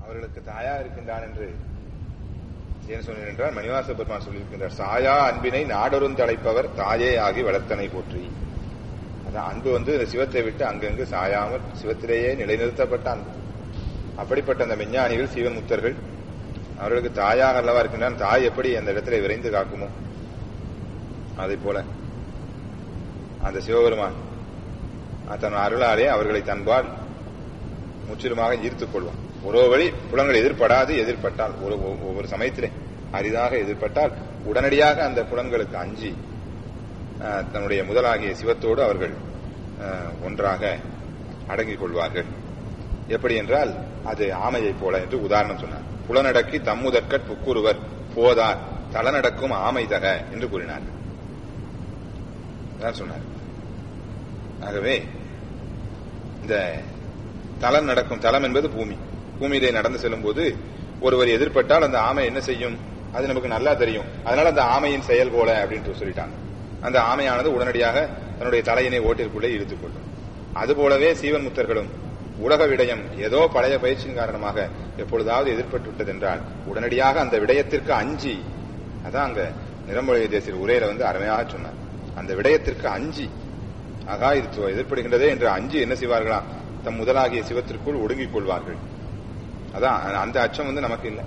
அவர்களுக்கு தாயா இருக்கின்றான் என்று ஏன் சொன்னேன் என்றால் மணிவாச பெருமான் சொல்லியிருக்கின்றார் சாயா அன்பினை நாடொரும் தலைப்பவர் தாயே ஆகி வளர்த்தனை போற்றி அதான் அன்பு வந்து இந்த சிவத்தை விட்டு அங்கங்கு சாயாமல் சிவத்திலேயே நிலைநிறுத்தப்பட்ட அன்பு அப்படிப்பட்ட அந்த விஞ்ஞானிகள் சீவன் முத்தர்கள் அவர்களுக்கு தாயாக அல்லவா இருக்கின்றான் தாய் எப்படி அந்த இடத்துல விரைந்து காக்குமோ அதை போல அந்த சிவபெருமான் தன் அருளாலே அவர்களை தன்பால் முற்றிலுமாக ஈர்த்துக் கொள்வான் ஒரு வழி புலங்கள் எதிர்படாது எதிர்பட்டால் ஒரு ஒவ்வொரு சமயத்திலே அரிதாக எதிர்பட்டால் உடனடியாக அந்த புலன்களுக்கு அஞ்சி தன்னுடைய முதலாகிய சிவத்தோடு அவர்கள் ஒன்றாக அடங்கிக் கொள்வார்கள் எப்படி என்றால் அது ஆமையைப் போல என்று உதாரணம் சொன்னார் புலனடக்கி தம்முதற்கட் புக்குருவர் போதார் தலநடக்கும் ஆமை தக என்று கூறினார் சொன்னார் ஆகவே இந்த தலம் நடக்கும் தலம் என்பது பூமி பூமியிலே நடந்து செல்லும் போது ஒருவர் எதிர்பட்டால் அந்த ஆமை என்ன செய்யும் அது நமக்கு நல்லா தெரியும் அதனால அந்த ஆமையின் செயல் போல அப்படின்ட்டு சொல்லிட்டாங்க அந்த ஆமையானது உடனடியாக தன்னுடைய தலையினை ஓட்டிற்குள்ளே இழுத்துக் கொள்ளும் அதுபோலவே சீவன் முத்தர்களும் உலக விடயம் ஏதோ பழைய பயிற்சியின் காரணமாக எப்பொழுதாவது எதிர்பட்டு விட்டது என்றால் உடனடியாக அந்த விடயத்திற்கு அஞ்சி அதான் அங்க நிறமொழி தேசிய உரையில வந்து அருமையாக சொன்னார் அந்த விடயத்திற்கு அஞ்சி ஆகா இது எதிர்ப்படுகின்றதே என்று அஞ்சு என்ன செய்வார்களா தம் முதலாகிய சிவத்திற்குள் ஒடுங்கிக் கொள்வார்கள் அதான் அந்த அச்சம் வந்து நமக்கு இல்லை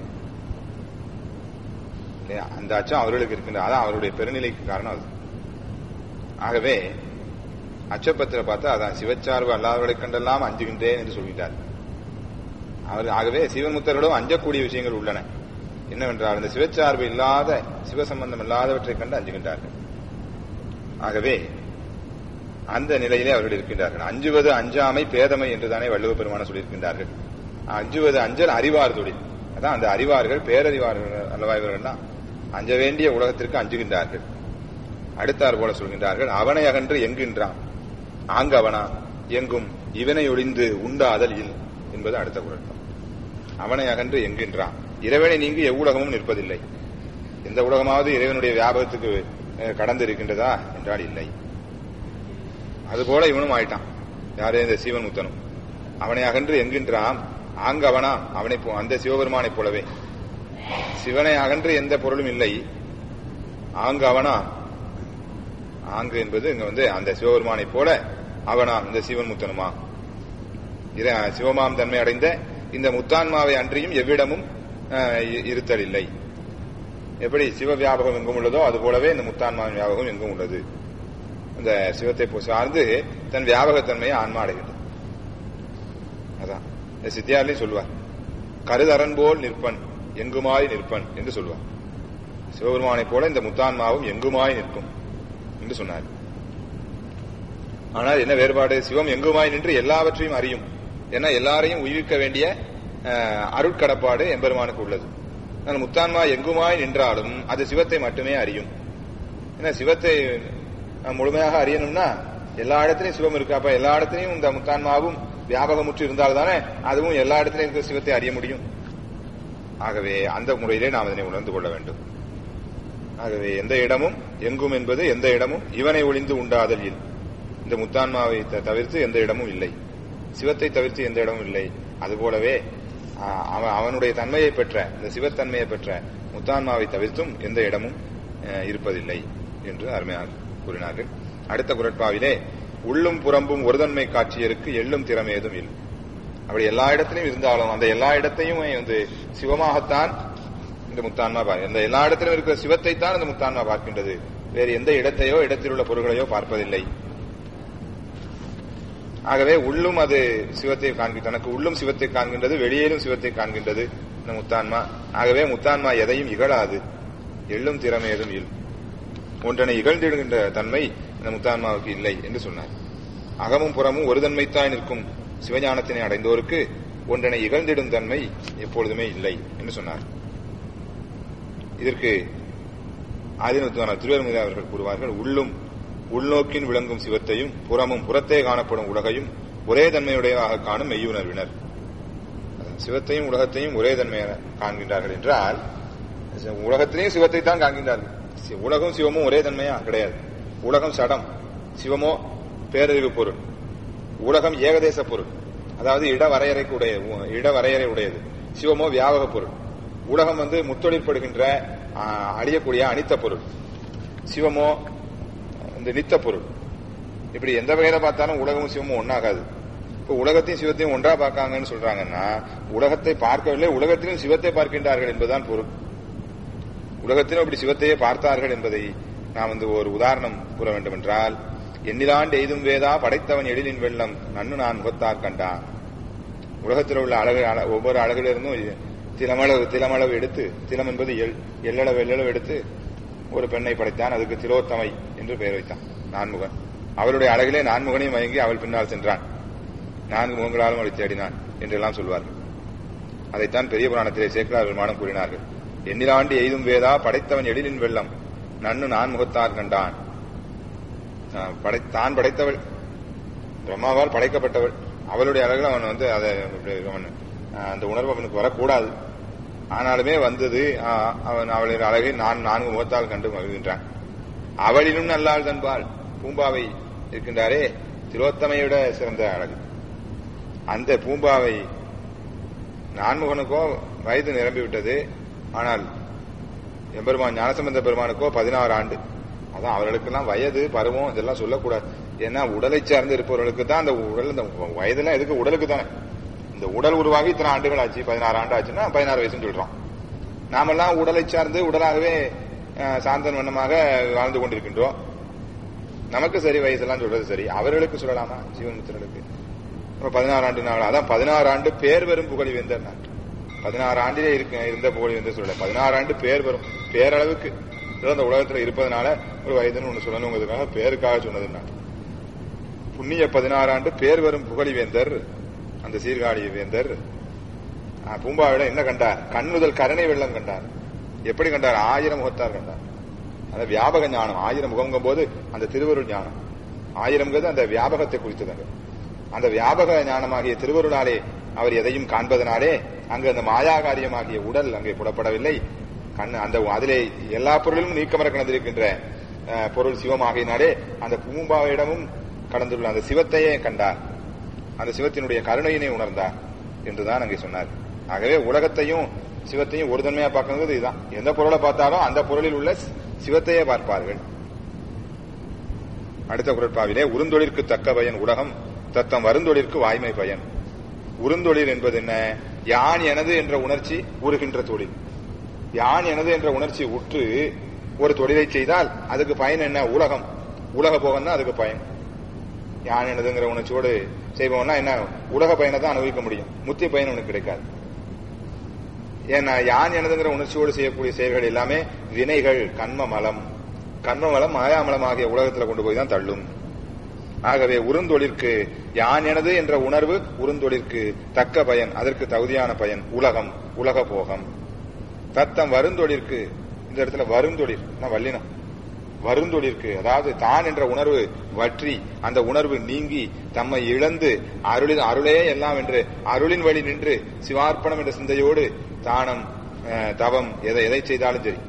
இல்லையா அந்த அச்சம் அவர்களுக்கு இருக்கின்ற அதான் அவருடைய பெருநிலைக்கு காரணம் அது ஆகவே அச்சப்பத்திர பார்த்தா அதான் சிவச்சார்பு அல்லாதவர்களை கண்டெல்லாம் அஞ்சுகின்றேன் என்று சொல்லிட்டார் அவர் ஆகவே சிவமுத்தர்களும் அஞ்சக்கூடிய விஷயங்கள் உள்ளன என்னவென்றால் இந்த சிவச்சார்பு இல்லாத சிவசம்பந்தம் இல்லாதவற்றை கண்டு அஞ்சுகின்றார்கள் ஆகவே அந்த நிலையிலே அவர்கள் இருக்கின்றார்கள் அஞ்சுவது அஞ்சாமை பேதமை என்றுதானே வள்ளுவ பெருமான சொல்லியிருக்கின்றார்கள் அஞ்சுவது அஞ்சல் அறிவார் தொழில் அதான் அந்த அறிவார்கள் பேரறிவார்கள் அல்லவா இவர்கள்லாம் அஞ்ச வேண்டிய உலகத்திற்கு அஞ்சுகின்றார்கள் அடுத்தார் போல சொல்கின்றார்கள் அவனை அகன்று என்கின்றான் ஆங்கவனா எங்கும் இவனை ஒளிந்து உண்டாதல் இல் என்பது அடுத்த குரட்டம் அவனை அகன்று என்கின்றான் இறைவனை நீங்கி எவ்வுலகமும் நிற்பதில்லை எந்த உலகமாவது இறைவனுடைய வியாபகத்துக்கு கடந்து இருக்கின்றதா என்றால் இல்லை அதுபோல இவனும் ஆயிட்டான் யாரே இந்த சீவன் முத்தனும் அவனை அகன்று என்கின்றான் ஆங்கவனா அவனை அந்த சிவபெருமானைப் போலவே சிவனை அகன்று எந்த பொருளும் இல்லை ஆங்கு அவனா ஆங்கு என்பது இங்க வந்து அந்த சிவபெருமானை போல அவனா இந்த சிவன் முத்தனுமா சிவமாம் தன்மை அடைந்த இந்த முத்தான்மாவை அன்றியும் எவ்விடமும் இருத்தல் இல்லை எப்படி சிவ வியாபகம் எங்கும் உள்ளதோ அது போலவே இந்த முத்தான்மாவின் வியாபகம் எங்கும் உள்ளது இந்த சிவத்தை சார்ந்து தன் வியாபகத்தன்மையை ஆன்மா அடைகின்றது அதான் சித்தியாரிலையும் சொல்லுவார் கருதரன் போல் நிற்பன் எங்குமாய் நிற்பன் என்று சொல்லுவார் சிவபெருமானை போல இந்த முத்தான்மாவும் எங்குமாய் நிற்கும் என்று சொன்னார் ஆனால் என்ன வேறுபாடு சிவம் எங்குமாய் நின்று எல்லாவற்றையும் அறியும் ஏன்னா எல்லாரையும் உயிர்க்க வேண்டிய அருட்கடப்பாடு எம்பெருமானுக்கு உள்ளது ஆனால் முத்தான்மா எங்குமாய் நின்றாலும் அது சிவத்தை மட்டுமே அறியும் ஏன்னா சிவத்தை முழுமையாக அறியணும்னா எல்லா இடத்துலையும் சிவம் இருக்கு அப்ப எல்லா இடத்துலையும் இந்த முத்தான்மாவும் வியாபகமுற்று இருந்தால்தானே அதுவும் எல்லா இடத்துலையும் இருக்கிற சிவத்தை அறிய முடியும் ஆகவே அந்த முறையிலே நாம் அதனை உணர்ந்து கொள்ள வேண்டும் ஆகவே எந்த இடமும் எங்கும் என்பது எந்த இடமும் இவனை ஒளிந்து உண்டாதல் இல் இந்த முத்தான்மாவை தவிர்த்து எந்த இடமும் இல்லை சிவத்தை தவிர்த்து எந்த இடமும் இல்லை அதுபோலவே அவனுடைய தன்மையை பெற்ற இந்த சிவத்தன்மையை பெற்ற முத்தான்மாவை தவிர்த்தும் எந்த இடமும் இருப்பதில்லை என்று அருமையாக கூறினார்கள் அடுத்த குரட்பாவிலே உள்ளும் புறம்பும் ஒருதன்மை காட்சியருக்கு எள்ளும் திறமை ஏதும் இல்லை அப்படி எல்லா இடத்திலும் இருந்தாலும் அந்த எல்லா இடத்தையும் வந்து சிவமாகத்தான் இந்த முத்தான்மா இந்த எல்லா இடத்திலும் இருக்கிற சிவத்தை தான் இந்த முத்தான்மா பார்க்கின்றது வேறு எந்த இடத்தையோ இடத்தில் உள்ள பொருள்களையோ பார்ப்பதில்லை ஆகவே உள்ளும் அது சிவத்தை காண்கி தனக்கு உள்ளும் சிவத்தை காண்கின்றது வெளியிலும் சிவத்தை காண்கின்றது இந்த முத்தான்மா ஆகவே முத்தான்மா எதையும் இகழாது எள்ளும் திறமை ஏதும் இல் ஒன்றனை இகழ்ந்திடுகின்ற தன்மை இந்த முத்தான்மாவுக்கு இல்லை என்று சொன்னார் அகமும் புறமும் ஒரு தன்மைத்தாய் நிற்கும் சிவஞானத்தினை அடைந்தோருக்கு ஒன்றனை இகழ்ந்திடும் தன்மை எப்பொழுதுமே இல்லை என்று சொன்னார் இதற்கு ஆதினத்துவான திருவருமுக அவர்கள் கூறுவார்கள் உள்ளும் உள்நோக்கின் விளங்கும் சிவத்தையும் புறமும் புறத்தே காணப்படும் உலகையும் ஒரே தன்மையுடையதாக காணும் மெய்யுணர்வினர் சிவத்தையும் உலகத்தையும் ஒரே தன்மையாக காண்கின்றார்கள் என்றால் உலகத்திலையும் சிவத்தை தான் காண்கின்றார்கள் உலகம் சிவமும் ஒரே தன்மையா கிடையாது உலகம் சடம் சிவமோ பேரறிவு பொருள் உலகம் ஏகதேச பொருள் அதாவது இட வரையறைக்கு உடைய இட வரையறை உடையது சிவமோ வியாபக பொருள் உலகம் வந்து முத்தொழிற்படுகின்ற ஆ, அழியக்கூடிய அனித்த பொருள் சிவமோ இந்த நித்த பொருள் இப்படி எந்த வகையில பார்த்தாலும் உலகமும் சிவமும் ஒன்னாகாது இப்ப உலகத்தையும் சிவத்தையும் ஒன்றா பார்க்காங்கன்னு சொல்றாங்கன்னா உலகத்தை பார்க்கவில்லை உலகத்திலும் சிவத்தை பார்க்கின்றார்கள் என்பதுதான் பொருள் உலகத்திலும் அப்படி சிவத்தையே பார்த்தார்கள் என்பதை நாம் வந்து ஒரு உதாரணம் கூற வேண்டும் என்றால் எண்ணிலாண்டு எய்தும் வேதா படைத்தவன் எழிலின் வெள்ளம் நன்னு நான் முகத்தார் கண்டான் உலகத்தில் உள்ள அழகு அழ- ஒவ்வொரு அழகிலிருந்தும் திலமளவு திலமளவு எடுத்து திலம் என்பது எள் எள்ளளவு எள்ளளவு எடுத்து ஒரு பெண்ணை படைத்தான் அதுக்கு திலோத்தமை என்று பெயர் வைத்தான் நான்முகன் அவளுடைய அழகிலே நான்முகனையும் மயங்கி அவள் பின்னால் சென்றான் நான்கு முகங்களாலும் அவளை தேடினான் என்றெல்லாம் சொல்வார்கள் அதைத்தான் பெரிய புராணத்திலே சேக்கலார் பெருமானம் கூறினார்கள் எண்ணிலாண்டு எய்தும் வேதா படைத்தவன் எழிலின் வெள்ளம் நன்னு நான் முகத்தார் கண்டான் ஆஹ் படை- தான் படைத்தவள் பிரம்மாவால் படைக்கப்பட்டவள் அவளுடைய அழகில் அவன் வந்து அதை அப்படி அவன் ஆஹ் அந்த உணர்வு அவனுக்கு வரக்கூடாது ஆனாலுமே வந்தது ஆஹ் அவன் அவளின் அழகை நான் நான்கு முகத்தால் கண்டு மகிழ்கின்றான் அவளிலும் நல்லாள் தன்பாள் பூம்பாவை இருக்கின்றாரே திலோத்தமையோட சிறந்த அழகு அந்த பூம்பாவை நான்முகனுக்கோ வயது நிரம்பி விட்டது ஆனால் எம்பெருமான் ஞானசம்பந்த பெருமானுக்கோ பதினாறு ஆண்டு அதான் அவர்களுக்கெல்லாம் வயது பருவம் இதெல்லாம் சொல்லக்கூடாது ஏன்னா உடலை சார்ந்து இருப்பவர்களுக்கு தான் அந்த உடல் இந்த வயதெல்லாம் எதுக்கு உடலுக்கு தானே இந்த உடல் உருவாகி இத்தனை ஆண்டுகள் ஆச்சு பதினாறு ஆண்டு ஆச்சுன்னா பதினாறு வயசுன்னு சொல்றோம் நாமெல்லாம் உடலை சார்ந்து உடலாகவே அஹ், சாந்தன் வண்ணமாக வாழ்ந்து கொண்டிருக்கின்றோம் நமக்கு சரி வயசெல்லாம் சொல்றது சரி அவர்களுக்கு சொல்லலாமா ஜீவன்முத்திரர்களுக்கு அப்ப பதினாறு ஆண்டு நாள் அதான் பதினாறு ஆண்டு பேர் வரும் புகழி வேந்தர் நான் பதினாறு ஆண்டிலே இருக்க இருந்த புகழி வேந்தர் சொல்லல பதினாறு ஆண்டு பேர் வரும் பேரளவுக்கு ஏதோ அந்த உலகத்துல இருப்பதனால ஒரு வயதுன்னு ஒண்ணு சொல்லணுங்கிறதுக்காக பேருக்காக சொன்னது நான் புண்ணிய பதினாறு ஆண்டு பேர் வரும் புகழி வேந்தர் அந்த சீர்காழி வேந்தர் ஆ, பூம்பாவிடம் என்ன கண்டார் கண்ணுதல் கருணை வெள்ளம் கண்டார் எப்படி கண்டார் ஆயிரம் முகத்தார் கண்டார் அந்த வியாபக ஞானம் ஆயிரம் முகங்கும் போது அந்த திருவருள் ஞானம் ஆயிரம்ங்கிறது அந்த வியாபகத்தை குறித்தது அந்த வியாபக ஞானமாகிய திருவருளாலே அவர் எதையும் காண்பதனாலே அங்கு அந்த மாயா காரியமாகிய உடல் அங்கே புலப்படவில்லை கண் அந்த அதிலே எல்லா பொருளிலும் நீக்கமர கலந்திருக்கின்ற அஹ், பொருள் சிவமாகினாலே அந்த பூம்பாவிடமும் கடந்துள்ள அந்த சிவத்தையே கண்டார் அந்த சிவத்தினுடைய கருணையினை உணர்ந்தார் என்றுதான் அங்கே சொன்னார் ஆகவே உலகத்தையும் சிவத்தையும் ஒரு தன்மையா பார்க்கறது இதுதான் எந்த பொருளை பார்த்தாலும் அந்த பொருளில் உள்ள சிவத்தையே பார்ப்பார்கள் அடுத்த குரட்பாவிலே உருந்தொழிற்கு தக்க பயன் உலகம் தத்தம் வருந்தொழிற்கு வாய்மை பயன் உருந்தொழில் என்பது என்ன யான் எனது என்ற உணர்ச்சி உருகின்ற தொழில் யான் எனது என்ற உணர்ச்சி உற்று ஒரு தொழிலை செய்தால் அதுக்கு பயன் என்ன உலகம் உலக போகம் தான் அதுக்கு பயன் யான் எனதுங்கிற உணர்ச்சியோடு செய்பவன்னா என்ன உலக பயனை தான் அனுபவிக்க முடியும் முத்தி பயன் உனக்கு கிடைக்காது ஏன்னா யான் எனதுங்கிற உணர்ச்சியோடு செய்யக்கூடிய செயல்கள் எல்லாமே வினைகள் கண்ம மலம் கண்ம மலம் மாயாமலம் ஆகிய உலகத்துல கொண்டு போய் தான் தள்ளும் ஆகவே உருந்தொழிற்கு யான் எனது என்ற உணர்வு உருந்தொழிற்கு தக்க பயன் அதற்கு தகுதியான பயன் உலகம் உலக போகம் தத்தம் வருந்தொழிற்கு இந்த இடத்துல வருந்தொழில் நான் வல்லினம் வருந்தொழிற்கு அதாவது தான் என்ற உணர்வு வற்றி அந்த உணர்வு நீங்கி தம்மை இழந்து அருளின் அருளே எல்லாம் என்று அருளின் வழி நின்று சிவார்ப்பணம் என்ற சிந்தையோடு தானம் அஹ், தவம் எதை எதை செய்தாலும் சரி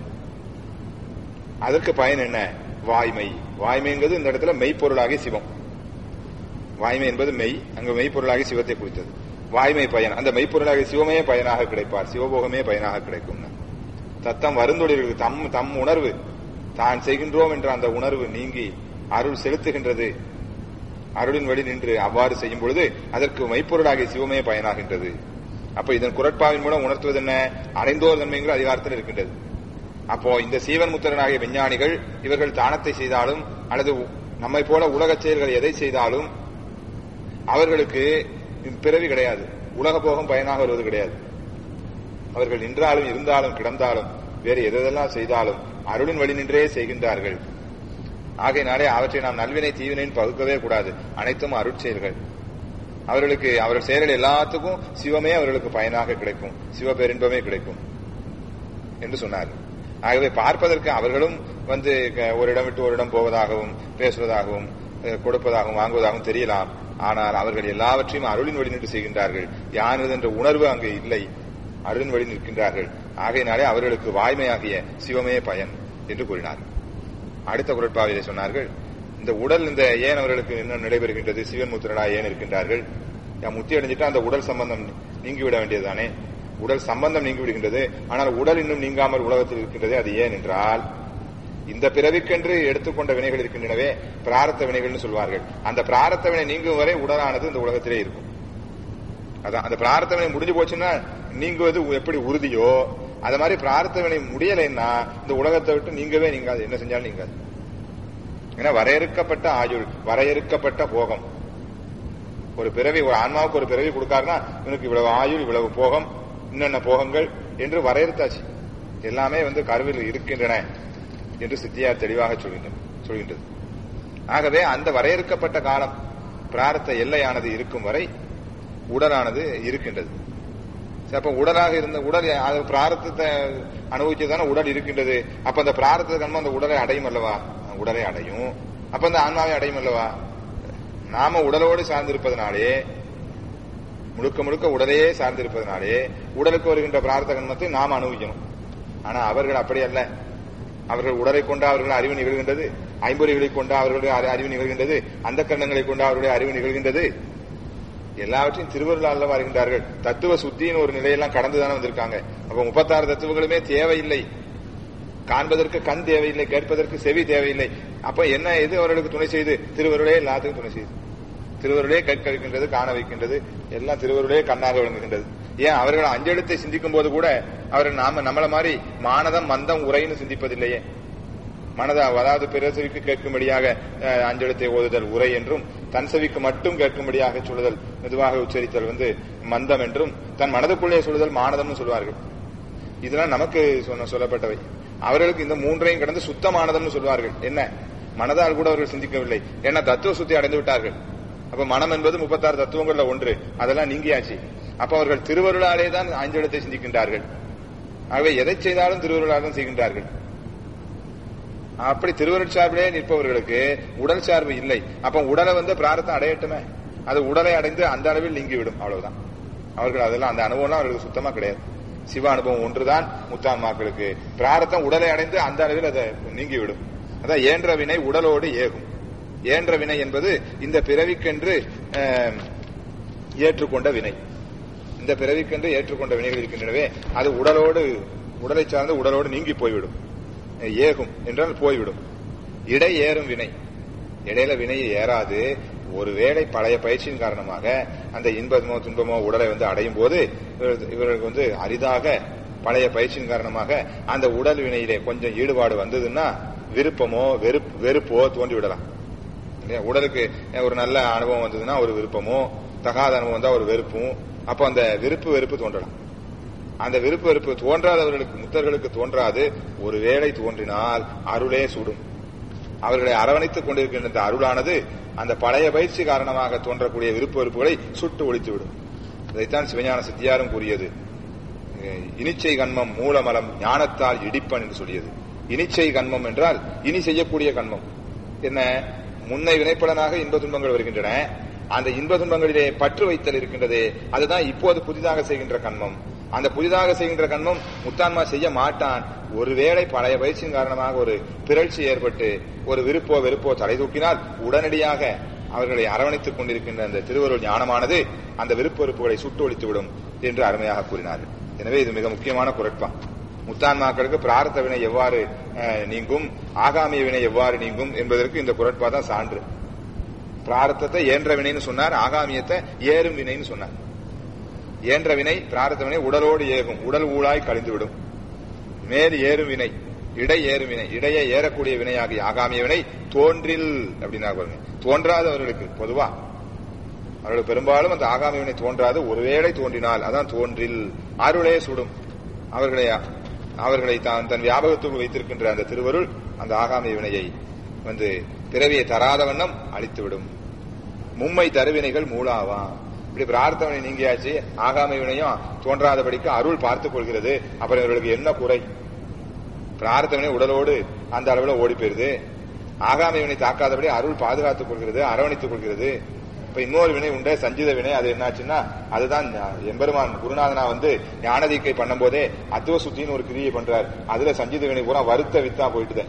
அதற்கு பயன் என்ன வாய்மை வாய்மைங்கிறது இந்த இடத்துல மெய்ப்பொருளாகி சிவம் வாய்மை என்பது மெய் அங்கு மெய்ப்பொருளாகி சிவத்தை குறித்தது வாய்மை பயன் அந்த மெய்ப்பொருளாகி சிவமே பயனாக கிடைப்பார் சிவபோகமே பயனாக கிடைக்கும் தத்தம் வருந்தொழில்களுக்கு தம் தம் உணர்வு தான் செய்கின்றோம் என்ற அந்த உணர்வு நீங்கி அருள் செலுத்துகின்றது அருளின் வழி நின்று அவ்வாறு செய்யும் பொழுது அதற்கு மெய்ப்பொருளாகிய சிவமே பயனாகின்றது அப்ப இதன் குரட்பாவின் மூலம் உணர்த்துவது என்ன அடைந்தோர் தன்மைங்கிற அதிகாரத்தில் இருக்கின்றது அப்போ இந்த சீவன் முத்திரனாகிய விஞ்ஞானிகள் இவர்கள் தானத்தை செய்தாலும் அல்லது நம்மை போல உலகச் செயல்கள் எதை செய்தாலும் அவர்களுக்கு பிறவி கிடையாது உலக போகம் பயனாக வருவது கிடையாது அவர்கள் நின்றாலும் இருந்தாலும் கிடந்தாலும் வேறு எதெல்லாம் செய்தாலும் அருளின் வழி நின்றே செய்கின்றார்கள் ஆகையினாலே அவற்றை நாம் நல்வினை தீவினைன்னு பகுக்கவே கூடாது அனைத்தும் அருட்செயல்கள் அவர்களுக்கு அவர்கள் செயல்கள் எல்லாத்துக்கும் சிவமே அவர்களுக்கு பயனாக கிடைக்கும் சிவபெருன்பமே கிடைக்கும் என்று சொன்னார் ஆகவே பார்ப்பதற்கு அவர்களும் வந்து க- ஒரு இடம் விட்டு ஒரு இடம் போவதாகவும் பேசுவதாகவும் அஹ், கொடுப்பதாகவும் வாங்குவதாகவும் தெரியலாம் ஆனால் அவர்கள் எல்லாவற்றையும் அருளின் வழி நின்று செய்கின்றார்கள் யானது என்ற உணர்வு அங்கு இல்லை அருளின் வழி நிற்கின்றார்கள் ஆகையினாலே அவர்களுக்கு வாய்மையாகிய சிவமே பயன் என்று கூறினார் அடுத்த குரட்பாவிலே சொன்னார்கள் இந்த உடல் இந்த ஏன் அவர்களுக்கு இன்னும் நடைபெறுகின்றது சிவன் முத்திரனா ஏன் இருக்கின்றார்கள் யா, முத்தி அடைஞ்சிட்டா அந்த உடல் சம்பந்தம் நீங்கிவிட வேண்டியதுதானே உடல் சம்பந்தம் நீங்கி விடுகின்றது ஆனால் உடல் இன்னும் நீங்காமல் உலகத்தில் இருக்கின்றதே அது ஏன் என்றால் இந்த பிறவிக்கென்று எடுத்துக்கொண்ட வினைகள் இருக்கின்றனவே பிராரத்த வினைகள்னு சொல்வார்கள் அந்த பிராரத்த வினை நீங்கும் வரை உடலானது இந்த உலகத்திலே இருக்கும் அதான் அந்த பிராரத்த வினை முடிஞ்சு போச்சுன்னா நீங்குவது எப்படி உறுதியோ அது மாதிரி பிராரத்த வினை முடியலைன்னா இந்த உலகத்தை விட்டு நீங்கவே நீங்காது என்ன செஞ்சாலும் நீங்காது ஏன்னா வரையறுக்கப்பட்ட ஆயுள் வரையறுக்கப்பட்ட போகம் ஒரு பிறவி ஒரு ஆன்மாவுக்கு ஒரு பிறவி கொடுக்காருன்னா இவனுக்கு இவ்வளவு ஆயுள் இவ்வளவு போகம் இன்னென்ன போகங்கள் என்று வரையறுத்தாச்சு எல்லாமே வந்து கருவில் இருக்கின்றன என்று சித்தியார் தெளிவாக சொல்கின்றது சொல்கின்றது ஆகவே அந்த வரையறுக்கப்பட்ட காலம் பிராரத்த எல்லையானது இருக்கும் வரை உடலானது இருக்கின்றது சரி, அப்ப உடலாக இருந்த உடல் அது பிராரத்தத்தை அனுபவிச்சதான உடல் இருக்கின்றது அப்ப அந்த பிராரத்த கண்மம் அந்த உடலை அடையும் அல்லவா உடலை அடையும் அப்ப அந்த ஆன்மாவை அடையும் அல்லவா நாம உடலோடு சார்ந்திருப்பதனாலே முழுக்க முழுக்க உடலையே சார்ந்திருப்பதனாலே உடலுக்கு வருகின்ற பிரார்த்த கண்மத்தை நாம் அனுபவிக்கணும் ஆனா அவர்கள் அப்படி அல்ல அவர்கள் உடலை கொண்டு அவர்கள் அறிவு நிகழ்கின்றது ஐம்பொறிகளை கொண்டு அவர்களுடைய அறி- அறிவு நிகழ்கின்றது அந்த கண்ணங்களை கொண்டு அவர்களுடைய அறிவு நிகழ்கின்றது எல்லாவற்றையும் திருவருளால் வருகின்றார்கள் தத்துவ சுத்தின்னு ஒரு நிலையெல்லாம் கடந்துதானே வந்திருக்காங்க அப்ப முப்பத்தாறு தத்துவங்களுமே தேவையில்லை காண்பதற்கு கண் தேவையில்லை கேட்பதற்கு செவி தேவையில்லை அப்ப என்ன எது அவர்களுக்கு துணை செய்து திருவருளே எல்லாத்துக்கும் துணை செய்து திருவருளே கேட்க வைக்கின்றது காண வைக்கின்றது எல்லாம் திருவருளே கண்ணாக விளங்குகின்றது ஏன் அவர்கள் அஞ்செழுத்தை சிந்திக்கும் போது கூட அவர்கள் நாம நம்மள மாதிரி மானதம் மந்தம் உரைன்னு சிந்திப்பதில்லையே மனதா அதாவது பிற செவிக்கு கேட்கும்படியாக அஹ், அஞ்செழுத்தை ஓதுதல் உரை என்றும் தன் செவிக்கு மட்டும் கேட்கும்படியாக சொல்லுதல் மெதுவாக உச்சரித்தல் வந்து மந்தம் என்றும் தன் மனதுக்குள்ளே சொல்லுதல் மானதம்னு சொல்வார்கள் இதெல்லாம் நமக்கு சொன்ன சொல்லப்பட்டவை அவர்களுக்கு இந்த மூன்றையும் கடந்து சுத்தமானதம்னு சொல்வார்கள் என்ன மனதால் கூட அவர்கள் சிந்திக்கவில்லை ஏன்னா தத்துவ சுத்தி அடைந்து விட்டார்கள் அப்ப மனம் என்பது முப்பத்தாறு தத்துவங்கள்ல ஒன்று அதெல்லாம் நீங்கியாச்சு அப்ப அவர்கள் திருவருளாலே தான் அஞ்செழுத்தை சிந்திக்கின்றார்கள் ஆகவே எதை செய்தாலும் திருவருளால் தான் செய்கின்றார்கள் அப்படி திருவருட் சார்பிலே நிற்பவர்களுக்கு உடல் சார்பு இல்லை அப்ப உடலை வந்து பிராரத்தம் அடையட்டுமே அது உடலை அடைந்து அந்த அளவில் நீங்கிவிடும் அவ்வளவுதான் அவர்கள் அதெல்லாம் அந்த அனுபவம்லாம் அவர்களுக்கு சுத்தமா கிடையாது சிவ அனுபவம் ஒன்றுதான் முத்தான்மாக்களுக்கு பிராரத்தம் உடலை அடைந்து அந்த அளவில் அதை நீங்கிவிடும் அதான் ஏன்ற வினை உடலோடு ஏகும் ஏன்ற வினை என்பது இந்த பிறவிக்கென்று அஹ், ஏற்றுக்கொண்ட வினை இந்த பிறவிக்கென்று ஏற்றுக்கொண்ட வினைகள் இருக்கின்றனவே அது உடலோடு உடலை சார்ந்து உடலோடு நீங்கி போய்விடும் ஏகும் என்றால் போய்விடும் இடை ஏறும் வினை இடையில வினை ஏறாது ஒருவேளை பழைய பயிற்சியின் காரணமாக அந்த இன்பமோ துன்பமோ உடலை வந்து அடையும் போது இவர்கள்- இவர்களுக்கு வந்து அரிதாக பழைய பயிற்சியின் காரணமாக அந்த உடல் வினையிலே கொஞ்சம் ஈடுபாடு வந்ததுன்னா விருப்பமோ வெறுப் வெறுப்போ தோன்றி விடலாம் இல்லையா? உடலுக்கு ஒரு நல்ல அனுபவம் வந்ததுன்னா ஒரு விருப்பமோ தகாத அனுபவம் வந்தா ஒரு வெறுப்பும் அப்போ அந்த விருப்பு வெறுப்பு தோன்றலாம் அந்த விருப்பு வெறுப்பு தோன்றாதவர்களுக்கு முத்தர்களுக்கு தோன்றாது ஒருவேளை தோன்றினால் அருளே சுடும் அவர்களை அரவணைத்துக் கொண்டிருக்கின்ற இந்த அருளானது அந்த பழைய பயிற்சி காரணமாக தோன்றக்கூடிய விருப்பு வெறுப்புகளை சுட்டு ஒழித்துவிடும் இதைத்தான் சிவஞான சித்தியாரும் கூறியது அஹ் இனிச்சை கண்மம் மூலமலம் ஞானத்தால் இடிப்பன் என்று சொல்லியது இனிச்சை கண்மம் என்றால் இனி செய்யக்கூடிய கண்மம் என்ன முன்னை வினைப்பலனாக இன்ப துன்பங்கள் வருகின்றன அந்த இன்ப துன்பங்களிலே பற்று வைத்தல் இருக்கின்றது அதுதான் இப்போது புதிதாக செய்கின்ற கண்மம் அந்த புதிதாக செய்கின்ற கண்மம் முத்தான்மா செய்ய மாட்டான் ஒருவேளை பழைய பயிற்சியின் காரணமாக ஒரு பிறழ்ச்சி ஏற்பட்டு ஒரு விருப்போ வெறுப்போ தலை தூக்கினால் உடனடியாக அவர்களை அரவணைத்துக் கொண்டிருக்கின்ற அந்த திருவருள் ஞானமானது அந்த விருப்ப வெறுப்புகளை சுட்டு ஒழித்துவிடும் என்று அருமையாக கூறினார் எனவே இது மிக முக்கியமான குரட்பா முத்தான்மாக்களுக்கு பிரார்த்த வினை எவ்வாறு அஹ், நீங்கும் ஆகாமிய வினை எவ்வாறு நீங்கும் என்பதற்கு இந்த குரட்பா தான் சான்று பிராரத்தத்தை ஏன்ற வினைன்னு சொன்னார் ஆகாமியத்தை ஏறும் வினைன்னு சொன்னார் ஏன்ற வினை பிராரத்த வினை உடலோடு ஏகும் உடல் ஊழாய் கழிந்துவிடும் மேல் ஏறும் வினை இடை ஏறும் வினை இடையே ஏறக்கூடிய வினையாகிய ஆகாமிய வினை தோன்றில் அப்படின்னா பாருங்க தோன்றாதவர்களுக்கு பொதுவா அவர்களுக்கு பெரும்பாலும் அந்த ஆகாமிய வினை தோன்றாது ஒருவேளை தோன்றினால் அதான் தோன்றில் அருளே சுடும் அவர்களை அவர்களை தான் தன் வியாபகத்துக்கு வைத்திருக்கின்ற அந்த திருவருள் அந்த ஆகாமிய வினையை வந்து பிறவியை தராத வண்ணம் அழித்துவிடும் மும்மை தருவினைகள் மூலாவா இப்படி பிரார்த்தனை நீங்கியாச்சு ஆகாம வினையும் தோன்றாதபடிக்கு அருள் பார்த்துக் கொள்கிறது அப்புறம் இவர்களுக்கு என்ன குறை பிரார்த்தனை உடலோடு அந்த அளவுல ஓடி போயிருது ஆகாம வினை தாக்காதபடி அருள் பாதுகாத்துக் கொள்கிறது அரவணைத்துக் கொள்கிறது இப்ப இன்னொரு வினை உண்டு சஞ்சித வினை அது என்னாச்சுன்னா அதுதான் எம்பெருமான் குருநாதனா வந்து ஞானதீக்கை பண்ணும் போதே அத்துவ சுத்தின்னு ஒரு கிரியை பண்றார் அதுல சஞ்சித வினை பூரா வருத்த வித்தா போயிட்டுதே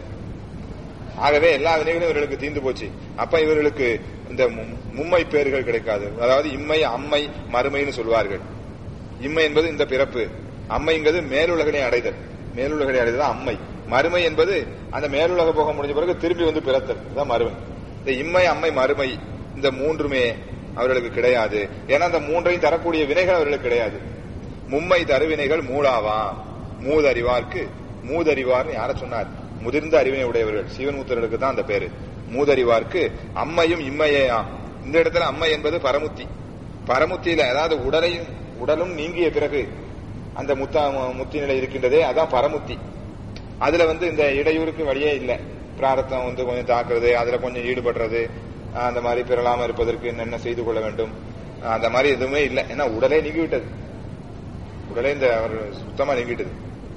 ஆகவே எல்லா வினைகளும் இவர்களுக்கு தீர்ந்து போச்சு அப்ப இவர்களுக்கு இந்த மு- மும்மை பேர்கள் கிடைக்காது அதாவது இம்மை அம்மை மறுமைன்னு சொல்வார்கள் இம்மை என்பது இந்த பிறப்பு அம்மைங்கிறது மேலுலகனை அடைதல் மேலுலகனை அடைதல் அம்மை மறுமை என்பது அந்த மேலுலக போக முடிஞ்ச பிறகு திரும்பி வந்து பிறத்தல் இதுதான் மறுமை இந்த இம்மை அம்மை மறுமை இந்த மூன்றுமே அவர்களுக்கு கிடையாது ஏன்னா அந்த மூன்றையும் தரக்கூடிய வினைகள் அவர்களுக்கு கிடையாது மும்மை தருவினைகள் மூலாவா மூதறிவார்க்கு மூதறிவார்னு யார சொன்னார் முதிர்ந்த அறிவினை உடையவர்கள் சிவன்முத்தர்களுக்கு தான் அந்த பேரு மூதறிவார்க்கு அம்மையும் இம்மையா இந்த இடத்துல அம்மை என்பது பரமுத்தி பரமுத்தியில அதாவது உடலையும் உடலும் நீங்கிய பிறகு அந்த முத்தா முத்தி நிலை இருக்கின்றதே அதான் பரமுத்தி அதுல வந்து இந்த இடையூறுக்கு வழியே இல்லை பிராரத்தம் வந்து கொஞ்சம் தாக்குறது அதுல கொஞ்சம் ஈடுபடுறது அந்த மாதிரி பெறலாம இருப்பதற்கு என்ன செய்து கொள்ள வேண்டும் அந்த மாதிரி எதுவுமே இல்லை ஏன்னா உடலே நீங்கி விட்டது உடலே இந்த அவர் சுத்தமா நீங்கிட்டது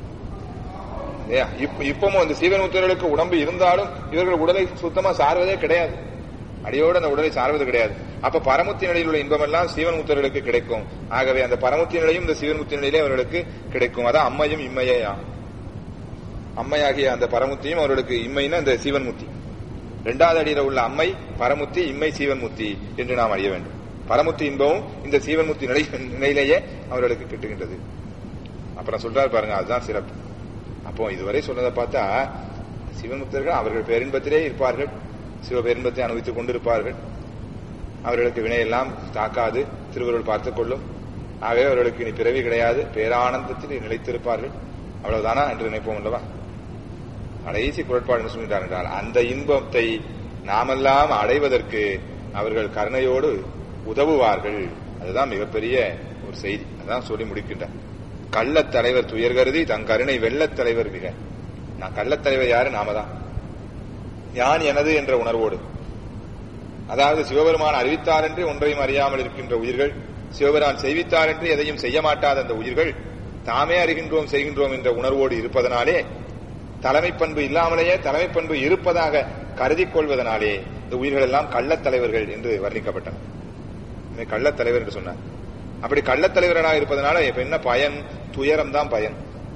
இப்பவும் அந்த சீவன்முத்தர்களுக்கு உடம்பு இருந்தாலும் இவர்கள் உடலை சுத்தமா சார்வதே கிடையாது அடியோடு அந்த உடலை சார்வது கிடையாது அப்ப பரமுத்தி நிலையில் உள்ள இன்பமெல்லாம் சீவன் முத்தர்களுக்கு கிடைக்கும் ஆகவே அந்த பரமுத்தி நிலையும் இந்த சீவன் முத்தி நிலையிலே அவர்களுக்கு கிடைக்கும் அதான் அம்மையும் இம்மையா அம்மையாகிய அந்த பரமுத்தியும் அவர்களுக்கு இம்மைன்னா இந்த சீவன் முத்தி இரண்டாவது அடியில உள்ள அம்மை பரமுத்தி இம்மை சீவன் முத்தி என்று நாம் அறிய வேண்டும் பரமுத்தி இன்பமும் இந்த சீவன் முத்தி நிலை நிலையிலேயே அவர்களுக்கு கிட்டுகின்றது அப்புறம் சொல்றாரு பாருங்க அதுதான் சிறப்பு அப்போ இதுவரை சொன்னதை பார்த்தா சிவமுத்தர்கள் அவர்கள் பேரின்பத்திலே இருப்பார்கள் சிவபெரும்பத்தை அனுபவித்துக் கொண்டிருப்பார்கள் அவர்களுக்கு வினையெல்லாம் தாக்காது திருவருள் பார்த்துக் கொள்ளும் ஆகவே அவர்களுக்கு இனி பிறவி கிடையாது பேரானந்தத்தில் நிலைத்திருப்பார்கள் அவ்வளவுதானா என்று நினைப்போம் அல்லவா கடைசி குரட்பாடு சொல்கிறார் என்றால் அந்த இன்பத்தை நாமெல்லாம் அடைவதற்கு அவர்கள் கருணையோடு உதவுவார்கள் அதுதான் மிகப்பெரிய ஒரு செய்தி அதான் சொல்லி முடிக்கின்றார் கள்ளத் தலைவர் துயர் கருதி தன் கருணை வெள்ளத் தலைவர் மிக நான் கள்ளத் தலைவர் யாரு நாம தான் யான் எனது என்ற உணர்வோடு அதாவது சிவபெருமான் அறிவித்தார் என்று ஒன்றையும் அறியாமல் இருக்கின்ற உயிர்கள் சிவபெருமான் செய்வித்தார் என்று எதையும் செய்ய மாட்டாத அந்த உயிர்கள் தாமே அறிகின்றோம் செய்கின்றோம் என்ற உணர்வோடு இருப்பதனாலே தலைமை பண்பு இல்லாமலேயே தலைமை பண்பு இருப்பதாக கருதி கொள்வதனாலே இந்த உயிர்கள் எல்லாம் கள்ளத் தலைவர்கள் என்று வர்ணிக்கப்பட்டன கள்ளத் தலைவர் என்று சொன்னார் அப்படி கள்ளத் தலைவர்களாக இருப்பதனால இப்ப என்ன பயன் துயரம் தான் பயன்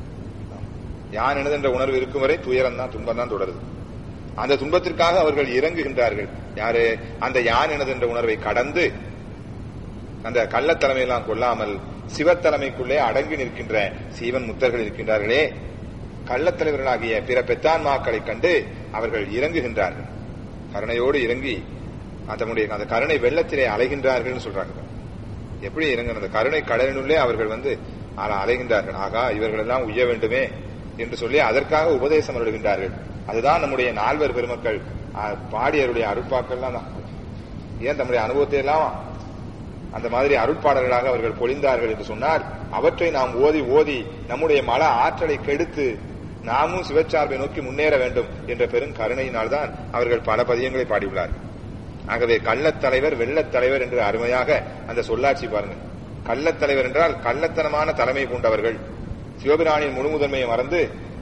யான் எனது என்ற உணர்வு இருக்கும் வரை துயரம் தான் துன்பம் தான் தொடருது அந்த துன்பத்திற்காக அவர்கள் இறங்குகின்றார்கள் யாரு அந்த யான் எனது என்ற உணர்வை கடந்து அந்த கள்ளத்தலைமையெல்லாம் கொள்ளாமல் சிவத்தலைமைக்குள்ளே அடங்கி நிற்கின்ற சீவன் முத்தர்கள் இருக்கின்றார்களே கள்ளத்தலைவர்களாகிய பிற பெத்தான்மாக்களை கண்டு அவர்கள் இறங்குகின்றார்கள் கருணையோடு இறங்கி தம்முடைய அந்த கருணை வெள்ளத்திலே அலைகின்றார்கள் சொல்றாங்க எப்படி இறங்க அந்த கருணை கடலினுள்ளே அவர்கள் வந்து அலைகின்றார்கள் ஆகா இவர்கள் எல்லாம் உய்ய வேண்டுமே என்று சொல்லி அதற்காக உபதேசம் அருள்கின்றார்கள் அதுதான் நம்முடைய நால்வர் பெருமக்கள் பாடியருடைய அருட்பாக்கள்லாம் தான் ஏன் தம்முடைய அனுபவத்தை எல்லாம் அந்த மாதிரி அருட்பாடல்களாக அவர்கள் பொழிந்தார்கள் என்று சொன்னார் அவற்றை நாம் ஓதி ஓதி நம்முடைய மன ஆற்றலை கெடுத்து நாமும் சிவச்சார்பை நோக்கி முன்னேற வேண்டும் என்ற பெரும் கருணையினால்தான் அவர்கள் பல பதியங்களை பாடியுள்ளார்கள் ஆகவே கள்ளத்தலைவர் வெள்ளத்தலைவர் என்று அருமையாக அந்த சொல்லாட்சி பாருங்க கள்ளத்தலைவர் என்றால் கள்ளத்தனமான தலைமை கொண்டவர்கள் சிவபிராணியின் முழு முதன்மையை மறந்து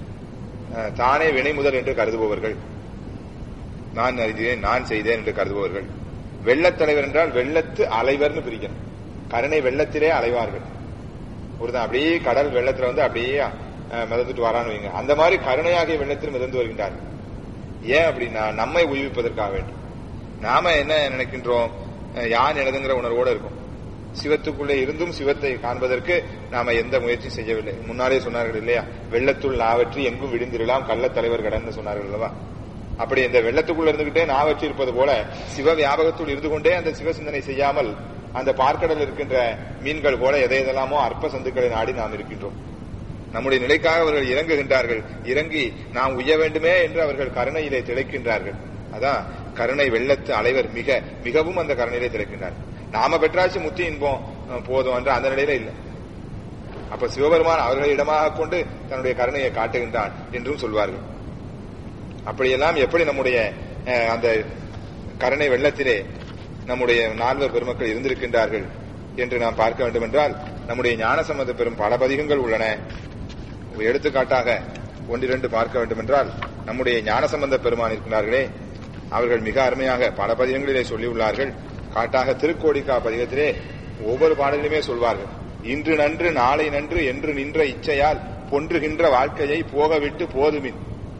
தானே வினை முதல் என்று கருதுபவர்கள் நான் அறிந்தேன் நான் செய்தேன் என்று கருதுபவர்கள் வெள்ளத்தலைவர் என்றால் வெள்ளத்து அலைவர்னு பிரிக்கணும் கருணை வெள்ளத்திலே அலைவார்கள் ஒருதான் அப்படியே கடல் வெள்ளத்துல வந்து அப்படியே மிதந்துட்டு வரான்னு வைங்க அந்த மாதிரி கருணையாகிய வெள்ளத்தில் மிதந்து வருகின்றார்கள் ஏன் அப்படின்னா நம்மை உயிர்ப்பதற்காக வேண்டும் நாம என்ன நினைக்கின்றோம் யான் எனதுங்கிற உணர்வோடு இருக்கும் சிவத்துக்குள்ளே இருந்தும் சிவத்தை காண்பதற்கு நாம எந்த முயற்சியும் செய்யவில்லை முன்னாலே சொன்னார்கள் இல்லையா வெள்ளத்துள் நாவற்றி எங்கும் விடிந்திரலாம் கள்ளத் தலைவர் கடன் சொன்னார்கள் அல்லவா அப்படி இந்த வெள்ளத்துக்குள்ள இருந்துகிட்டே நாவற்றி இருப்பது போல சிவ வியாபகத்துள் இருந்து கொண்டே அந்த சிவ சிந்தனை செய்யாமல் அந்த பார்க்கடல் இருக்கின்ற மீன்கள் போல எதை எதெல்லாமோ அற்ப சந்துக்களை நாடி நாம் இருக்கின்றோம் நம்முடைய நிலைக்காக அவர்கள் இறங்குகின்றார்கள் இறங்கி நாம் உய்ய வேண்டுமே என்று அவர்கள் கருணையிலே திளைக்கின்றார்கள் அதான் கருணை வெள்ளத்து அலைவர் மிக மிகவும் அந்த கருணையிலே திளைக்கின்றார் நாம பெற்றாச்சு முத்தி இன்பம் போதும் என்று அந்த நிலையில இல்லை அப்ப சிவபெருமான் அவர்களை இடமாக கொண்டு தன்னுடைய கருணையை காட்டுகின்றான் என்றும் சொல்வார்கள் அப்படியெல்லாம் எப்படி நம்முடைய அந்த கருணை வெள்ளத்திலே நம்முடைய நால்வர் பெருமக்கள் இருந்திருக்கின்றார்கள் என்று நாம் பார்க்க வேண்டும் என்றால் நம்முடைய ஞான சம்பந்த பெரும் பல பதிகங்கள் உள்ளன எடுத்துக்காட்டாக ஒன்றிரண்டு பார்க்க வேண்டும் என்றால் நம்முடைய ஞான சம்பந்த பெருமான் இருக்கிறார்களே அவர்கள் மிக அருமையாக பல பதிகங்களிலே சொல்லியுள்ளார்கள் காட்டாக திருக்கோடிக்கா பதிகத்திலே ஒவ்வொரு பாடலிலுமே சொல்வார்கள் இன்று நன்று நாளை நன்று என்று நின்ற இச்சையால் பொன்றுகின்ற வாழ்க்கையை போகவிட்டு போதுமின்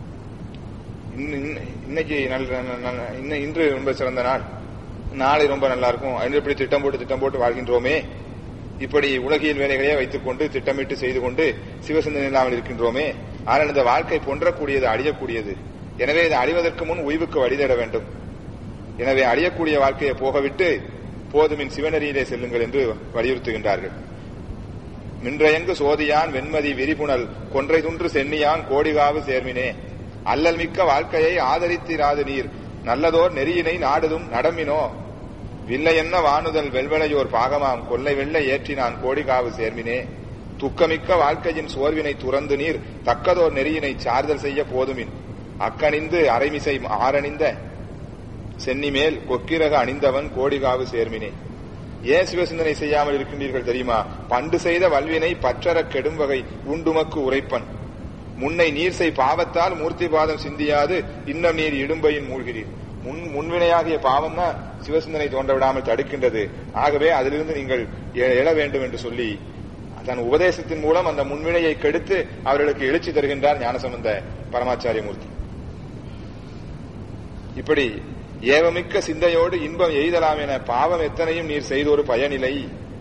இன்னைக்கு இன்று ரொம்ப சிறந்த நாள் நாளை ரொம்ப நல்லா இருக்கும் இப்படி திட்டம் போட்டு திட்டம் போட்டு வாழ்கின்றோமே இப்படி உலகியல் வேலைகளையே வைத்துக் கொண்டு திட்டமிட்டு செய்து கொண்டு சிவசிந்தனை இல்லாமல் இருக்கின்றோமே ஆனால் இந்த வாழ்க்கை பொன்றக்கூடியது அழியக்கூடியது எனவே இது அழிவதற்கு முன் உய்வுக்கு வழிதேட வேண்டும் எனவே அழியக்கூடிய வாழ்க்கையை போகவிட்டு போதுமின் சிவனரியிலே செல்லுங்கள் என்று வலியுறுத்துகின்றார்கள் மின்றையங்கு சோதியான் வெண்மதி விரிபுணல் கொன்றை துன்று சென்னியான் கோடிகாவு சேர்மினே அல்லல் மிக்க வாழ்க்கையை ஆதரித்திராது நீர் நல்லதோர் நெறியினை நாடுதும் நடமினோ வில்லை என்ன வானுதல் வெல்வளையோர் பாகமாம் கொல்லை வெள்ளை ஏற்றினான் கோடிகாவு சேர்மினே துக்கமிக்க வாழ்க்கையின் சோர்வினை துறந்து நீர் தக்கதோர் நெறியினை சார்தல் செய்ய போதுமின் அக்கணிந்து அரைமிசை ஆரணிந்த சென்னிமேல் கொக்கிரக அணிந்தவன் கோடிகாவு சேர்மினே ஏன் சிவசிந்தனை செய்யாமல் இருக்கின்றீர்கள் தெரியுமா பண்டு செய்த வல்வினை பற்றற கெடும் வகை உண்டுமக்கு உரைப்பன் முன்னை நீர் செய் பாவத்தால் மூர்த்தி பாதம் சிந்தியாது இன்னம் நீர் இடும்பையின் மூழ்கிறீர் முன் முன்வினையாகிய பாவம் தான் சிவசிந்தனை தோன்ற விடாமல் தடுக்கின்றது ஆகவே அதிலிருந்து நீங்கள் எ- எழ வேண்டும் என்று சொல்லி தன் உபதேசத்தின் மூலம் அந்த முன்வினையை கெடுத்து அவர்களுக்கு எழுச்சி தருகின்றார் ஞானசம்பந்த பரமாச்சாரிய மூர்த்தி இப்படி ஏவமிக்க சிந்தையோடு இன்பம் எய்தலாம் என பாவம் எத்தனையும் நீர் செய்தொரு பயனில்லை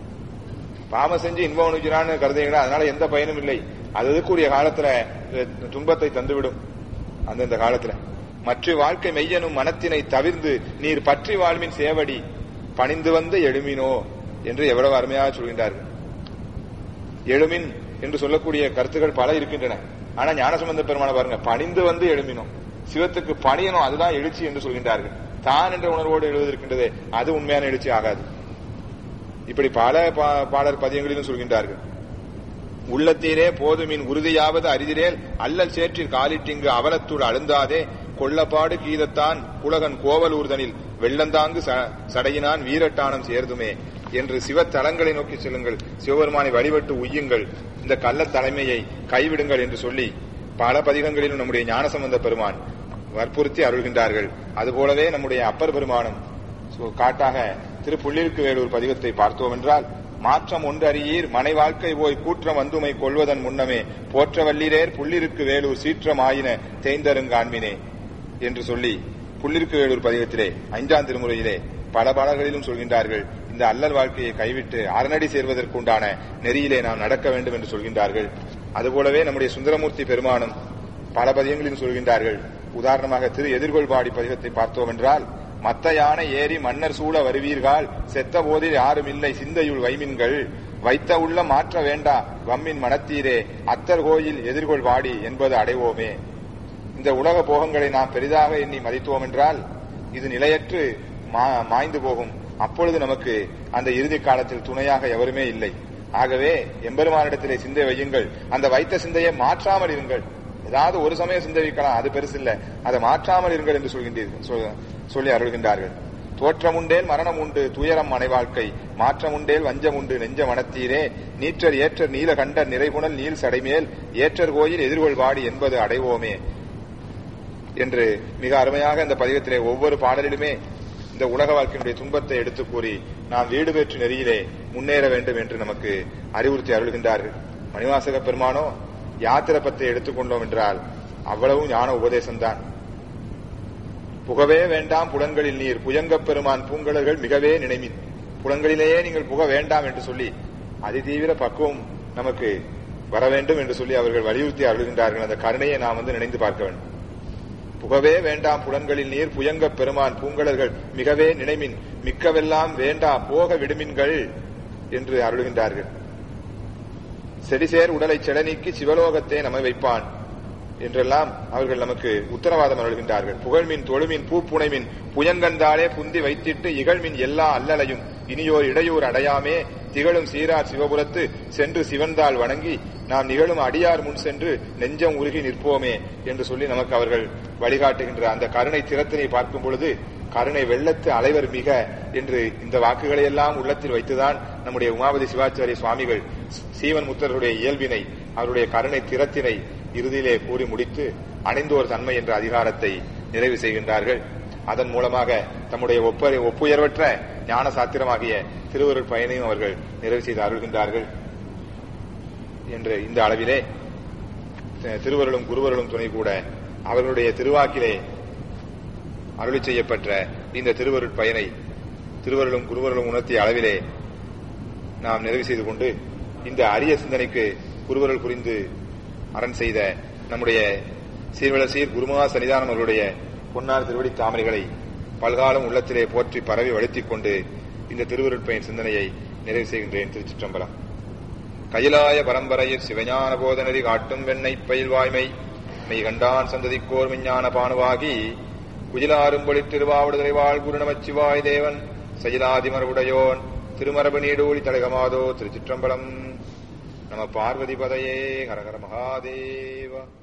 பாவம் செஞ்சு இன்பம் அனுப்பிக்கிறான்னு கருதுகிறா அதனால எந்த பயனும் இல்லை அது அதுக்குரிய காலத்துல அஹ், துன்பத்தை தந்துவிடும் அந்தந்த காலத்துல மற்ற வாழ்க்கை மெய்யனும் மனத்தினை தவிர்ந்து நீர் பற்றி வாழ்வின் சேவடி பணிந்து வந்து எழுமினோ என்று எவ்வளவு அருமையாக சொல்கின்றார்கள் எழுமின் என்று சொல்லக்கூடிய கருத்துக்கள் பல இருக்கின்றன ஆனா ஞானசம்பந்த பெருமான பாருங்க பணிந்து வந்து எழுமினோம் சிவத்துக்கு பணியணும் அதுதான் எழுச்சி என்று சொல்கின்றார்கள் தான் என்ற உணர்வோடு எழுவதற்கின்றதே அது உண்மையான எழுச்சி ஆகாது இப்படி பல பா- பாடல் பதியங்களிலும் சொல்கின்றார்கள் உள்ளத்தீரே போதுமின் உறுதியாவது அரிதிரேல் அல்லல் சேற்றில் காலிட்டிங்கு அவலத்துள் அழுந்தாதே கொள்ளப்பாடு கீதத்தான் குலகன் கோவலூர்தனில் வெள்ளந்தாங்கு ச- சடையினான் வீரட்டானம் சேர்துமே என்று சிவத்தலங்களை நோக்கி செல்லுங்கள் சிவபெருமானை வழிபட்டு உய்யுங்கள் இந்த கள்ளத் தலைமையை கைவிடுங்கள் என்று சொல்லி பல பதிகங்களிலும் நம்முடைய ஞானசம்பந்த பெருமான் வற்புறுத்தி அருள்கின்றார்கள் அதுபோலவே நம்முடைய அப்பர் பெருமானும் சோ- காட்டாக திருப்புள்ளிருக்கு வேலூர் பதிகத்தை பார்த்தோம் என்றால் மாற்றம் ஒன்றறியீர் மனை வாழ்க்கை போய் கூற்றம் வந்துமை கொள்வதன் முன்னமே போற்ற வல்லீரேர் புள்ளிருக்கு வேலூர் சீற்றம் ஆயின தேய்ந்தருங்காண்மினே என்று சொல்லி புள்ளிருக்கு வேலூர் பதிகத்திலே ஐந்தாம் திருமுறையிலே பல பாடல்களிலும் சொல்கின்றார்கள் இந்த அல்லல் வாழ்க்கையை கைவிட்டு அரணடி சேர்வதற்குண்டான நெறியிலே நாம் நடக்க வேண்டும் என்று சொல்கின்றார்கள் அதுபோலவே நம்முடைய சுந்தரமூர்த்தி பெருமானும் பல பதியங்களிலும் சொல்கின்றார்கள் உதாரணமாக திரு எதிர்கொள்பாடி பதிகத்தை பார்த்தோம் என்றால் மத்த யானை ஏறி மன்னர் சூழ வருவீர்கள் செத்த போதில் யாரும் இல்லை சிந்தையுள் வைமின்கள் வைத்த உள்ள மாற்ற வேண்டா வம்மின் மனத்தீரே அத்தர் கோயில் எதிர்கொள் வாடி என்பது அடைவோமே இந்த உலக போகங்களை நாம் பெரிதாக எண்ணி மதித்தோம் என்றால் இது நிலையற்று மா- மாய்ந்து போகும் அப்பொழுது நமக்கு அந்த இறுதி காலத்தில் துணையாக எவருமே இல்லை ஆகவே எம்பெருமானிடத்திலே சிந்தை வையுங்கள் அந்த வைத்த சிந்தையை மாற்றாமல் இருங்கள் ஏதாவது ஒரு சமயம் சிந்தை வைக்கலாம் அது பெருசு இல்ல அதை மாற்றாமல் இருங்கள் என்று சொல்கின்றீர்கள் சொல்- சொல்லி அருள்கின்றார்கள் தோற்றம் உண்டேல் மரணம் உண்டு துயரம் மனை வாழ்க்கை மாற்றம் உண்டேல் வஞ்சம் உண்டு நெஞ்ச மனத்தீரே நீற்றர் ஏற்றர் நீல கண்டர் நிறைபுணல் நீல் சடைமேல் ஏற்றர் கோயில் எதிர்கொள் வாடி என்பது அடைவோமே என்று மிக அருமையாக இந்த பதிகத்திலே ஒவ்வொரு பாடலிலுமே இந்த உலக வாழ்க்கையினுடைய துன்பத்தை எடுத்து கூறி நாம் வீடு பெற்று நெறியிலே முன்னேற வேண்டும் என்று நமக்கு அறிவுறுத்தி அருள்கின்றார்கள் மணிவாசக பெருமானோ யாத்திரப்பத்தை எடுத்துக்கொண்டோம் என்றால் அவ்வளவும் ஞான உபதேசம்தான் புகவே வேண்டாம் புலன்களில் நீர் புயங்கப் பெருமான் பூங்கலர்கள் மிகவே நினைமின் புலன்களிலேயே நீங்கள் புக வேண்டாம் என்று சொல்லி அதிதீவிர பக்குவம் நமக்கு வர வேண்டும் என்று சொல்லி அவர்கள் வலியுறுத்தி அருள்கின்றார்கள் அந்த கருணையை நாம் வந்து நினைந்து பார்க்க வேண்டும் புகவே வேண்டாம் புலன்களில் நீர் புயங்கப் பெருமான் பூங்கலர்கள் மிகவே நினைமின் மிக்கவெல்லாம் வேண்டா போக விடுமின்கள் என்று அருளுகின்றார்கள் செடிசேர் உடலை செடநீக்கி சிவலோகத்தை நம்மை வைப்பான் என்றெல்லாம் அவர்கள் நமக்கு உத்தரவாதம் அருள்கின்றார்கள் புகழ்மின் தொழுமின் பூப்புனைமின் புயங்கந்தாலே புந்தி வைத்திட்டு இகழ்மின் எல்லா அல்லலையும் இனியோர் இடையூர் அடையாமே திகழும் சீரார் சிவபுரத்து சென்று சிவந்தாள் வணங்கி நாம் நிகழும் அடியார் முன் சென்று நெஞ்சம் உருகி நிற்போமே என்று சொல்லி நமக்கு அவர்கள் வழிகாட்டுகின்ற அந்த கருணை திறத்தினை பார்க்கும் பொழுது கருணை வெள்ளத்து அலைவர் மிக என்று இந்த வாக்குகளை எல்லாம் உள்ளத்தில் வைத்துதான் நம்முடைய உமாபதி சிவாச்சாரிய சுவாமிகள் சீவன் முத்தருடைய இயல்பினை அவருடைய கருணை திறத்தினை இறுதியிலே கூறி முடித்து அணிந்தோர் தன்மை என்ற அதிகாரத்தை நிறைவு செய்கின்றார்கள் அதன் மூலமாக தம்முடைய ஒப்ப ஒப்புயர்வற்ற ஞான சாத்திரமாகிய திருவருள் பயனையும் அவர்கள் நிறைவு செய்து அருள்கின்றார்கள் என்ற இந்த அளவிலே தி- திருவருளும் குருவருளும் துணை கூட அவர்களுடைய திருவாக்கிலே அருளி செய்யப்பட்ட இந்த திருவருட் பயனை திருவருளும் குருவருளும் உணர்த்திய அளவிலே நாம் நிறைவு செய்து கொண்டு இந்த அரிய சிந்தனைக்கு குருவர்கள் புரிந்து அரண் செய்த நம்முடைய சீர்வளசீர் குருமகா சன்னிதானம் அவர்களுடைய பொன்னார் திருவடி தாமரைகளை பல்காலம் உள்ளத்திலே போற்றி பரவி வழுத்திக் கொண்டு இந்த திருவருட்பயன் சிந்தனையை நிறைவு செய்கின்றேன் திருச்சிற்றம்பலம் கைலாய பரம்பரையில் சிவஞான போதனரி காட்டும் வெண்ணை பயில்வாய்மை மெய் கண்டான் சந்ததிக்கோர் விஞ்ஞான பானுவாகி குஜிலாரும்பொழி திருவாவடுதலை வாழ் குரு நமச்சிவாய் தேவன் சயிலாதிமரவுடையோன் திருமரபு நீடூழி தடகமாதோ திருச்சிற்றம்பலம் நம பார்வதி பதையே ஹரஹர மகாதேவ